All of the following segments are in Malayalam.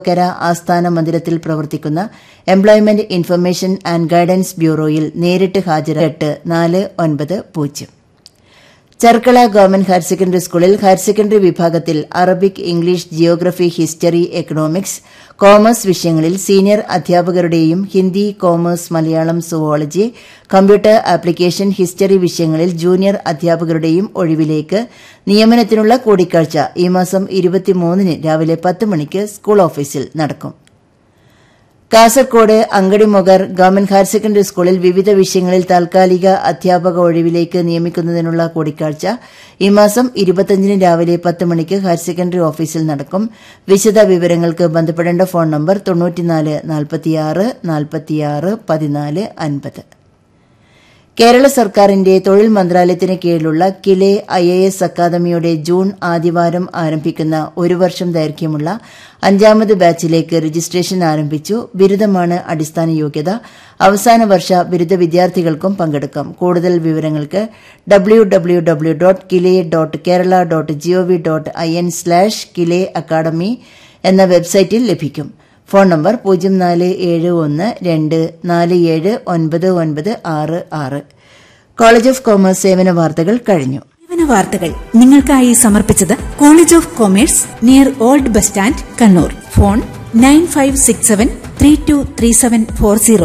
കര ആസ്ഥാന മന്ദിരത്തിൽ പ്രവർത്തിക്കുന്ന എംപ്ലോയ്മെന്റ് ഇൻഫർമേഷൻ ആന്റ് ഗൈഡൻസ് ബ്യൂറോയിൽ നേരിട്ട് ഹാജരായിട്ട് നാല് ഒൻപത് പൂജ്യം ചെർക്കള ഗവൺമെന്റ് ഹയർ സെക്കൻഡറി സ്കൂളിൽ ഹയർ സെക്കൻഡറി വിഭാഗത്തിൽ Arabic English geography history economics commerce വിഷയങ്ങളിൽ സീനിയർ അധ്യാപകരുടെയും Hindi commerce Malayalam zoology computer application history വിഷയങ്ങളിൽ ജൂനിയർ അധ്യാപകരുടെയും ഒഴിവിലേക്ക് നിയമനത്തിനുള്ള കൂടിക്കാഴ്ച ഈ മാസം ഇരുപത്തിമൂന്നിന് രാവിലെ പത്ത് മണിക്ക് സ്കൂൾ ഓഫീസിൽ നടക്കും Kasaragod Angadimogar government higher secondary സ്കൂളിൽ വിവിധ വിഷയങ്ങളിൽ താൽക്കാലിക അധ്യാപക ഒഴിവിലേക്ക് നിയമിക്കുന്നതിനുള്ള കൂടിക്കാഴ്ച ഈ മാസം ഇരുപത്തിയഞ്ചിന് രാവിലെ പത്ത് മണിക്ക് ഹയർ സെക്കൻഡറി ഓഫീസിൽ നടക്കും വിശദ വിവരങ്ങൾക്ക് ബന്ധപ്പെടേണ്ട ഫോൺ നമ്പർ തൊണ്ണൂറ്റിനാല് നാൽപ്പത്തിയാറ് നാൽപ്പത്തിയാറ് പതിനാല് അൻപത് കേരള സർക്കാരിന്റെ തൊഴിൽ മന്ത്രാലയത്തിന് കീഴിലുള്ള കിലെ ഐ എ എസ് അക്കാദമിയുടെ ജൂൺ ആദ്യവാരം ആരംഭിക്കുന്ന ഒരു വർഷം ദൈർഘ്യമുള്ള അഞ്ചാമത് ബാച്ചിലേക്ക് രജിസ്ട്രേഷൻ ആരംഭിച്ചു ബിരുദമാണ് അടിസ്ഥാന യോഗ്യത അവസാന വർഷ ബിരുദ വിദ്യാർത്ഥികൾക്കും പങ്കെടുക്കാം കൂടുതൽ വിവരങ്ങൾക്ക് W W W dot KILE dot Kerala dot G O V dot I N slash KILE academy എന്ന വെബ്സൈറ്റിൽ ലഭിക്കും ഫോൺ നമ്പർ പൂജ്യം നാല് ഏഴ് ഒന്ന് രണ്ട് നാല് ഏഴ് ഒൻപത് ഒൻപത് ആറ് ആറ് കോളേജ് ഓഫ് കോമേഴ്സ് സേവന വാർത്തകൾ കഴിഞ്ഞു സേവന വാർത്തകൾ നിങ്ങൾക്കായി സമർപ്പിച്ചത് college of commerce near old bus stand Kannur phone nine five six seven three two three seven four zero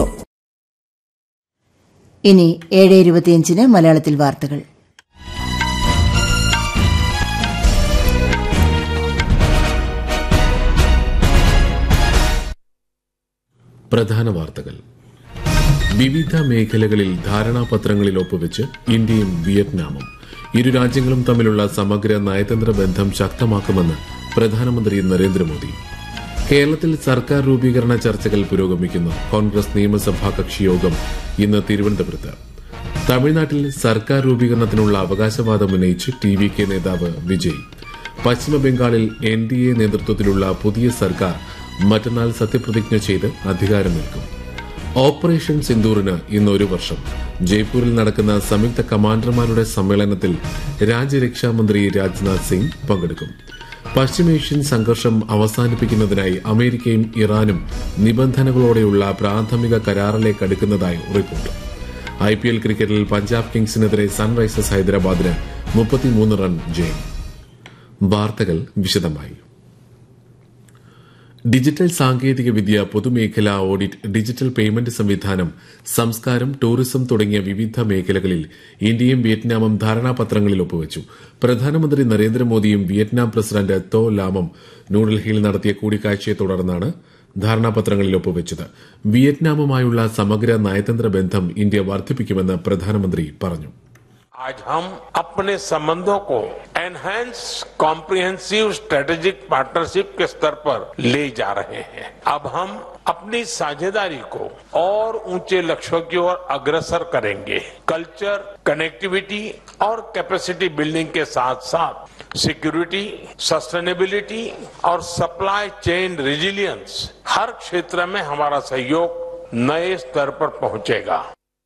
ഇനി ഏഴ് ഇരുപത്തിയഞ്ചിന് മലയാളത്തിൽ വാർത്തകൾ പ്രധാന വാർത്തകൾ വിവിധ മേഖലകളിൽ ധാരണാപത്രങ്ങളിൽ ഒപ്പുവെച്ച് ഇന്ത്യയും വിയറ്റ്നാമും ഇരു രാജ്യങ്ങളും തമ്മിലുള്ള സമഗ്ര നയതന്ത്ര ബന്ധം ശക്തമാക്കുമെന്ന് പ്രധാനമന്ത്രി നരേന്ദ്രമോദി കേരളത്തിൽ സർക്കാർ രൂപീകരണ ചർച്ചകൾ പുരോഗമിക്കുന്നു കോൺഗ്രസ് നിയമസഭാ കക്ഷിയോഗം ഇന്ന് തിരുവനന്തപുരത്ത് തമിഴ്നാട്ടിൽ സർക്കാർ രൂപീകരണത്തിനുള്ള അവകാശവാദം ഉന്നയിച്ച് ടി വി കെ നേതാവ് വിജയ് പശ്ചിമബംഗാളിൽ എൻ ഡി എ നേതൃത്വത്തിലുള്ള പുതിയ സർക്കാർ മറ്റന്നാൾ സത്യപ്രതിജ്ഞ ചെയ്ത് അധികാരമേൽക്കും ഓപ്പറേഷൻ സിന്ദൂറിന് ഇന്ന് ഒരു വർഷം ജയ്പൂരിൽ നടക്കുന്ന സംയുക്ത കമാൻഡർമാരുടെ സമ്മേളനത്തിൽ രാജ്യരക്ഷാമന്ത്രി രാജ്നാഥ് സിംഗ് പങ്കെടുക്കും പശ്ചിമേഷ്യൻ സംഘർഷം അവസാനിപ്പിക്കുന്നതിനായി അമേരിക്കയും ഇറാനും നിബന്ധനകളോടെയുള്ള പ്രാഥമിക കരാറിലേക്ക് അടുക്കുന്നതായി റിപ്പോർട്ട് ഐ പി എൽ ക്രിക്കറ്റിൽ പഞ്ചാബ് കിങ്സിനെതിരെ സൺറൈസേഴ്സ് ഹൈദരാബാദിന് മുപ്പത്തിമൂന്ന് റൺ ജയം വാർത്തകൾ വിശദമായി ഡിജിറ്റൽ സാങ്കേതിക വിദ്യ പൊതുമേഖലാ ഓഡിറ്റ് ഡിജിറ്റൽ പേയ്മെന്റ് സംവിധാനം സംസ്കാരം ടൂറിസം തുടങ്ങിയ വിവിധ മേഖലകളിൽ ഇന്ത്യയും വിയറ്റ്നാമും ധാരണാപത്രങ്ങളിൽ ഒപ്പുവച്ചു പ്രധാനമന്ത്രി നരേന്ദ്രമോദിയും വിയറ്റ്നാം പ്രസിഡന്റ് തോ ലാമും ന്യൂഡൽഹിയിൽ നടത്തിയ കൂടിക്കാഴ്ചയെ തുടർന്നാണ് ധാരണാപത്രങ്ങളിൽ ഒപ്പുവച്ചത് വിയറ്റ്നാമുമായുള്ള സമഗ്ര നയതന്ത്ര ബന്ധം ഇന്ത്യ വർദ്ധിപ്പിക്കുമെന്ന് പ്രധാനമന്ത്രി പറഞ്ഞു आज हम अपने संबंधों को एनहेंस कॉम्प्रिहेंसिव स्ट्रेटेजिक पार्टनरशिप के स्तर पर ले जा रहे हैं अब हम अपनी साझेदारी को और ऊंचे लक्ष्यों की ओर अग्रसर करेंगे कल्चर कनेक्टिविटी और कैपेसिटी बिल्डिंग के साथ साथ सिक्योरिटी सस्टेनेबिलिटी और सप्लाई चेन रिजिलियंस हर क्षेत्र में हमारा सहयोग नए स्तर पर पहुंचेगा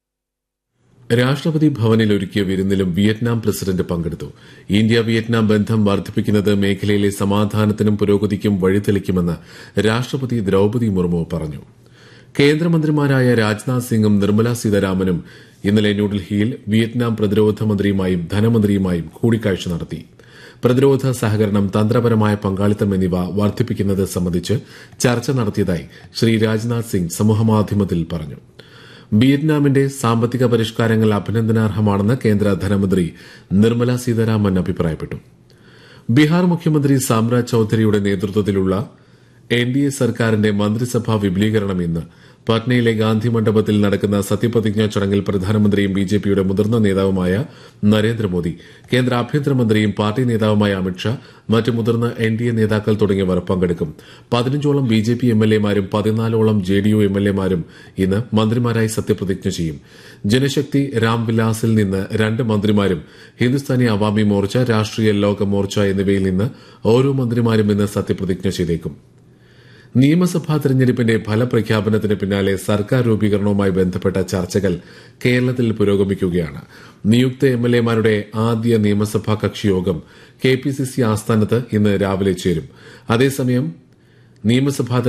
രാഷ്ട്രപതി ഭവനിൽ ഒരുക്കിയ വിരുന്നിലും വിയറ്റ്നാം പ്രസിഡന്റ് പങ്കെടുത്തു ഇന്ത്യ വിയറ്റ്നാം ബന്ധം വർദ്ധിപ്പിക്കുന്നത് മേഖലയിലെ സമാധാനത്തിനും പുരോഗതിക്കും വഴിതെളിക്കുമെന്ന് രാഷ്ട്രപതി ദ്രൌപതി മുർമു പറഞ്ഞു കേന്ദ്രമന്ത്രിമാരായ രാജ്നാഥ് സിംഗും നിർമ്മല സീതാരാമനും ഇന്നലെ ന്യൂഡൽഹിയിൽ വിയറ്റ്നാം പ്രതിരോധ മന്ത്രിയുമായും ധനമന്ത്രിയുമായും കൂടിക്കാഴ്ച നടത്തി പ്രതിരോധ സഹകരണം തന്ത്രപരമായ പങ്കാളിത്തം എന്നിവ വർദ്ധിപ്പിക്കുന്നത് സംബന്ധിച്ച് ചർച്ച നടത്തിയതായി ശ്രീ രാജ്നാഥ് സിംഗ് സമൂഹമാധ്യമത്തിൽ പറഞ്ഞു വിയറ്റ്നാമിന്റെ സാമ്പത്തിക പരിഷ്കാരങ്ങൾ അഭിനന്ദനാർഹമാണെന്ന് കേന്ദ്ര ധനമന്ത്രി നിർമ്മല സീതാരാമൻ അഭിപ്രായപ്പെട്ടു ബീഹാർ മുഖ്യമന്ത്രി സാമ്രാജ് ചൌധരിയുടെ നേതൃത്വത്തിലുള്ള എൻ ഡി എ സർക്കാരിന്റെ മന്ത്രിസഭാ വിപുലീകരണം ഇന്ന് പട്നയിലെ ഗാന്ധി മണ്ഡപത്തിൽ നടക്കുന്ന സത്യപ്രതിജ്ഞാ ചടങ്ങിൽ പ്രധാനമന്ത്രിയും ബി ജെ പിയുടെ മുതിർന്ന നേതാവുമായ നരേന്ദ്രമോദി കേന്ദ്ര ആഭ്യന്തരമന്ത്രിയും പാർട്ടി നേതാവുമായ അമിത്ഷാ മറ്റ് മുതിർന്ന എൻ ഡി എ നേതാക്കൾ തുടങ്ങിയവർ പങ്കെടുക്കും പതിനഞ്ചോളം ബി ജെ പി എം എൽ എമാരും പതിനാലോളം ജെ ഡി യു എം എൽ എമാരും ഇന്ന് മന്ത്രിമാരായി സത്യപ്രതിജ്ഞ ചെയ്യും ജനശക്തി രാംവിലാസിൽ നിന്ന് രണ്ട് മന്ത്രിമാരും ഹിന്ദുസ്ഥാനി അവാമി മോർച്ച രാഷ്ട്രീയ ലോക മോർച്ച എന്നിവയിൽ നിന്ന് ഓരോ മന്ത്രിമാരും ഇന്ന് സത്യപ്രതിജ്ഞ ചെയ്തേക്കും നിയമസഭാ തെരഞ്ഞെടുപ്പിന്റെ ഫലപ്രഖ്യാപനത്തിന് പിന്നാലെ സർക്കാർ രൂപീകരണവുമായി ബന്ധപ്പെട്ട ചർച്ചകൾ കേരളത്തിൽ പുരോഗമിക്കുകയാണ് നിയുക്ത എം എൽ എമാരുടെ ആദ്യ നിയമസഭാ കക്ഷിയോഗം കെ പി സി സി ആസ്ഥാനത്ത് ഇന്ന് രാവിലെ ചേരും അതേസമയം നിയമസഭാ